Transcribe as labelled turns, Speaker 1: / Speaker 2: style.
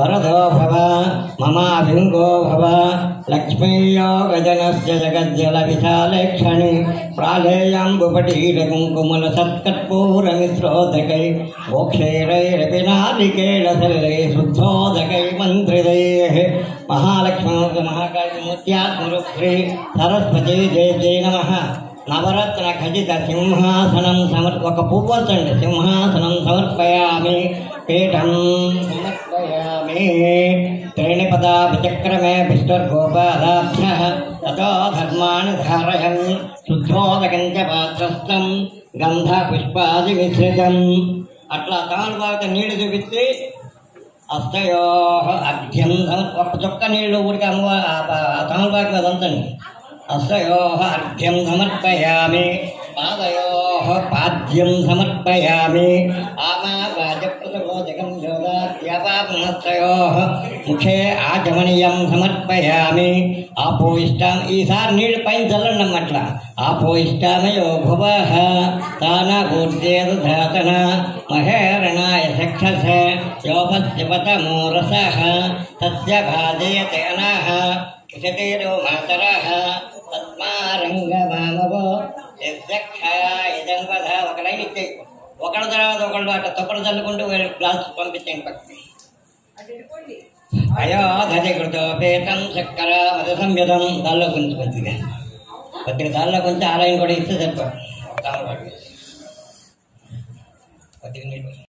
Speaker 1: వరదో భవ మమాభింగో భవ లక్ష్మీయోగజనస్య జగజ్జల విశాలేక్షణి ప్రాళేయాంబుపటీర కుంకుమల సత్కర్పూరమిశ్రోదకై మోక్షైరైరపి నారికేళ సలిలై శుద్ధోదకై మంత్రిదై మహాలక్ష్మీ మహాకాళిమూర్త్యాత్మరుక్ష్రీ సరస్వతీ జయ నమ నవరత్న ఖచిత సింహాసనం సమర్ ఒక పువ్వొచ్చండి సింహాసనం సమర్పయామి పీఠం సమర్పయామి త్రేణిపదా విచక్రమే విష్ణుర్గోపాదాభ్య తతో ధర్మాన్ని ధారయన్ శుద్ధోదకం చ పాత్రస్థం గంధ పుష్పాది మిశ్రితం అట్లా తమలపాకు నీళ్లు చూపించి అస్తయో అభ్యం ఒక చుక్క నీళ్లు ఊరికి అమ్మ తమలపాకు మీద ఉంచండి అస్తయో అర్ఘ్యం సమర్పయామి పాదయో పాద్యం సమర్పయామి ఆమావాజప్రతమోదకం యోగాద్యాపాపమస్తయో ముఖే ఆచమనీయం సమర్పయామి ఆపో ఇష్టాం ఈసారి నీళ్ళు పైన చల్లండి అన్నట్ల ఆపో ఇష్టామయో భువ తాన పూర్తేదు ధాతన మహేరణాయ చక్షస యోపస్యపతమో రస తస్య భాజయతే అనః విశతేరో మాతరః తస్మారంగమామవో ఇదం వధ ఒక లైన్ ఇచ్చే ఒకళ్ళ తర్వాత ఒకళ్ళు అట్లా తొక్కలు చల్లుకుంటూ వీళ్ళు గ్లాస్ పంపించండి పక్కకి అయోధతి కృతోపేతం చక్కర మద సంయుతం దానిలో కొంచెం కొద్దిగా కొద్దిగా దానిలో కొంచెం ఆ లైన్ కూడా ఇస్తే సరిపోతుంది కొద్దిగా నీళ్ళు